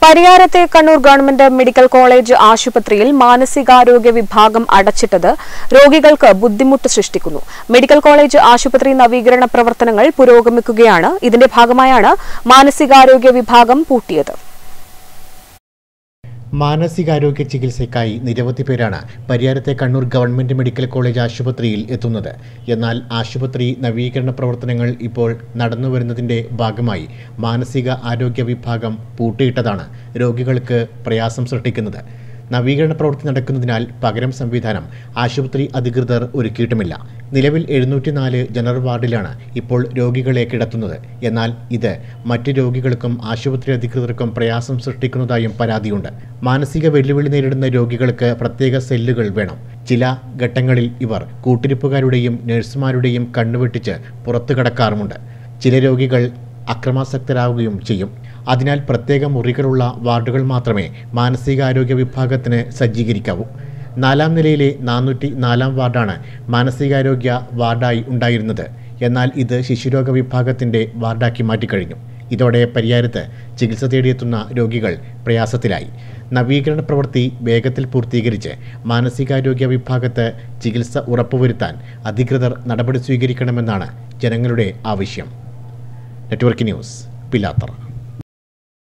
പരിയാരത്തെ Kannur government medical college ആശുപത്രിയിൽ മാനസികാരോഗ്യ വിഭാഗം അടച്ചിട്ടത് രോഗികൾക്ക് ബുദ്ധിമുട്ട് സൃഷ്ടിക്കുന്നു മെഡിക്കൽ കോളേജ് ആശുപത്രി നവീകരണ പ്രവർത്തനങ്ങൾ പുരോഗമിക്കുകയാണ് ഇതിന്റെ ഭാഗമായാണ് മാനസികാരോഗ്യ വിഭാഗം പൂട്ടിയത് മാനസികാരോഗ്യ ചികിത്സയ്ക്കായി നിരവധി പേരാണ് പരിയാരത്തെ കണ്ണൂർ ഗവൺമെന്റ് മെഡിക്കൽ കോളേജ് ആശുപത്രിയിൽ എത്തുന്നത് എന്നാൽ ആശുപത്രി നവീകരണ പ്രവർത്തനങ്ങൾ ഇപ്പോൾ നടന്നുവരുന്നതിന്റെ ഭാഗമായി മാനസിക ആരോഗ്യ വിഭാഗം പൂട്ടിയിട്ടതാണ് രോഗികൾക്ക് പ്രയാസം സൃഷ്ടിക്കുന്നത് നവീകരണ പ്രവൃത്തി നടക്കുന്നതിനാൽ പകരം സംവിധാനം ആശുപത്രി അധികൃതർ ഒരുക്കിയിട്ടുമില്ല നിലവിൽ എഴുന്നൂറ്റിനാല് ജനറൽ വാർഡിലാണ് ഇപ്പോൾ രോഗികളെ കിടത്തുന്നത് എന്നാൽ ഇത് മറ്റ് രോഗികൾക്കും ആശുപത്രി അധികൃതർക്കും പ്രയാസം സൃഷ്ടിക്കുന്നതായും പരാതിയുണ്ട് മാനസിക വെല്ലുവിളി നേരിടുന്ന രോഗികൾക്ക് പ്രത്യേക സെല്ലുകൾ വേണം ചില ഘട്ടങ്ങളിൽ ഇവർ കൂട്ടിരിപ്പുകാരുടെയും നഴ്സുമാരുടെയും കണ്ണുവെട്ടിച്ച് പുറത്തു കടക്കാറുമുണ്ട് ചില രോഗികൾ അക്രമാസക്തരാവുകയും ചെയ്യും അതിനാൽ പ്രത്യേക മുറികളുള്ള വാർഡുകൾ മാത്രമേ മാനസികാരോഗ്യ വിഭാഗത്തിന് സജ്ജീകരിക്കാവൂ നാലാം നിലയിലെ നാനൂറ്റി നാലാം വാർഡാണ് മാനസികാരോഗ്യ വാർഡായി ഉണ്ടായിരുന്നത് എന്നാൽ ഇത് ശിശുരോഗ വിഭാഗത്തിൻ്റെ വാർഡാക്കി മാറ്റിക്കഴിഞ്ഞു ഇതോടെ പരിയാരത്ത് ചികിത്സ തേടിയെത്തുന്ന രോഗികൾ പ്രയാസത്തിലായി നവീകരണ പ്രവൃത്തി വേഗത്തിൽ പൂർത്തീകരിച്ച് മാനസികാരോഗ്യ വിഭാഗത്ത് ചികിത്സ ഉറപ്പുവരുത്താൻ അധികൃതർ നടപടി സ്വീകരിക്കണമെന്നാണ് ജനങ്ങളുടെ ആവശ്യം നെറ്റ്വർക്ക് ന്യൂസ് പിലാത്തറ